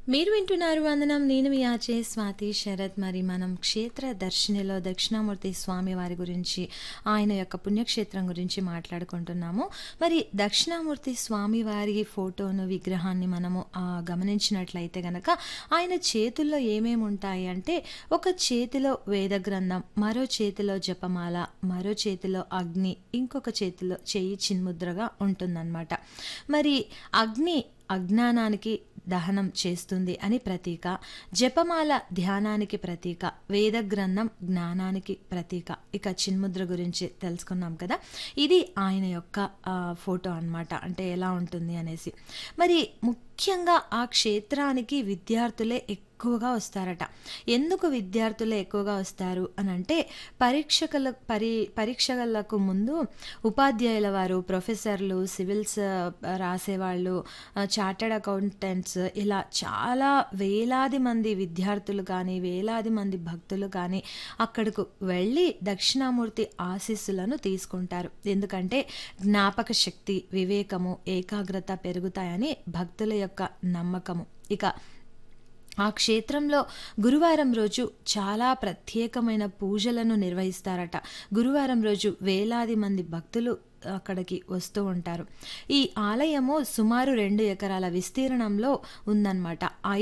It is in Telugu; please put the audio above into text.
మీరు వింటున్నారు వందనం నేను మీ ఆచే స్వాతి శరత్ మరి మనం క్షేత్ర దర్శినిలో దక్షిణామూర్తి స్వామి వారి గురించి ఆయన యొక్క పుణ్యక్షేత్రం గురించి మాట్లాడుకుంటున్నాము మరి దక్షిణామూర్తి స్వామి వారి ఫోటోను విగ్రహాన్ని మనము ఆ, గమనించినట్లయితే గనక ఆయన చేతుల్లో ఏమేమి ఉంటాయి అంటే ఒక చేతిలో వేద గ్రంథం మరో చేతిలో జపమాల మరో చేతిలో అగ్ని ఇంకొక చేతిలో చెయ్యి చిన్ముద్రగా ఉంటుందన్నమాట మరి అగ్ని అజ్ఞానానికి దహనం చేస్తుంది అని ప్రతీక జపమాల ధ్యానానికి ప్రతీక వేద గ్రంథం జ్ఞానానికి ప్రతీక ఇక చిన్ముద్ర గురించి తెలుసుకున్నాం కదా ఇది ఆయన యొక్క ఆ, ఫోటో అన్నమాట అంటే ఎలా ఉంటుంది అనేసి మరి ముఖ్యంగా ఆ క్షేత్రానికి విద్యార్థులే ఎక్కువగా వస్తారట ఎందుకు విద్యార్థులే ఎక్కువగా వస్తారు అని అంటే పరీక్షకుల పరి పరీక్షలకు ముందు ఉపాధ్యాయుల వారు ప్రొఫెసర్లు సివిల్స్ ఆ, రాసేవాళ్ళు చార్టెడ్ అకౌంటెంట్స్ ఇలా చాలా వేలాది మంది విద్యార్థులు కానీ వేలాది మంది భక్తులు కానీ అక్కడకు వెళ్ళి దక్షిణామూర్తి ఆశీస్సులను తీసుకుంటారు ఎందుకంటే జ్ఞాపక శక్తి వివేకము ఏకాగ్రత పెరుగుతాయని భక్తుల యొక్క నమ్మకము ఇక ఆ క్షేత్రంలో గురువారం రోజు చాలా ప్రత్యేకమైన పూజలను నిర్వహిస్తారట గురువారం రోజు వేలాది మంది భక్తులు అక్కడికి వస్తూ ఉంటారు ఈ ఆలయము సుమారు రెండు ఎకరాల విస్తీర్ణంలో ఉందన్నమాట